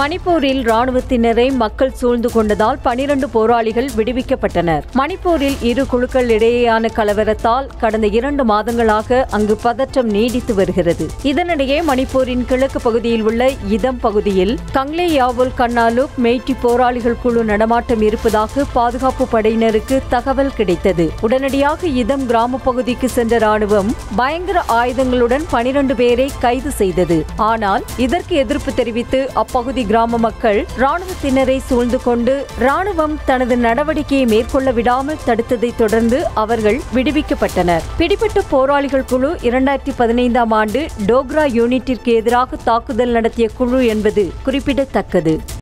மணிப்பூரில் ராணுவத்தினரை மக்கள் சூழ்ந்து கொண்டதால் பனிரண்டு போராளிகள் விடுவிக்கப்பட்டனர் மணிப்பூரில் இரு குழுக்கள் இடையேயான கலவரத்தால் கடந்த இரண்டு மாதங்களாக அங்கு பதற்றம் நீடித்து வருகிறது இதனிடையே மணிப்பூரின் கிழக்கு பகுதியில் உள்ள இதம் பகுதியில் கங்லே யாவுல் கண்ணாலுக் மெய்ட்டி போராளிகள் குழு நடமாட்டம் இருப்பதாக பாதுகாப்பு படையினருக்கு தகவல் கிடைத்தது உடனடியாக இதம் கிராம பகுதிக்கு சென்ற ராணுவம் பயங்கர ஆயுதங்களுடன் பனிரண்டு பேரை கைது செய்தது ஆனால் இதற்கு எதிர்ப்பு தெரிவித்து அப்பகுதி கிராம மக்கள் ராணுவத்தினரை சூழ்ந்து கொண்டு ராணுவம் தனது நடவடிக்கையை மேற்கொள்ள விடாமல் தடுத்ததை தொடர்ந்து அவர்கள் விடுவிக்கப்பட்டனர் பிடிபட்ட போராளிகள் குழு இரண்டாயிரத்தி பதினைந்தாம் ஆண்டு டோக்ரா யூனிட்டிற்கு எதிராக தாக்குதல் நடத்திய குழு என்பது குறிப்பிடத்தக்கது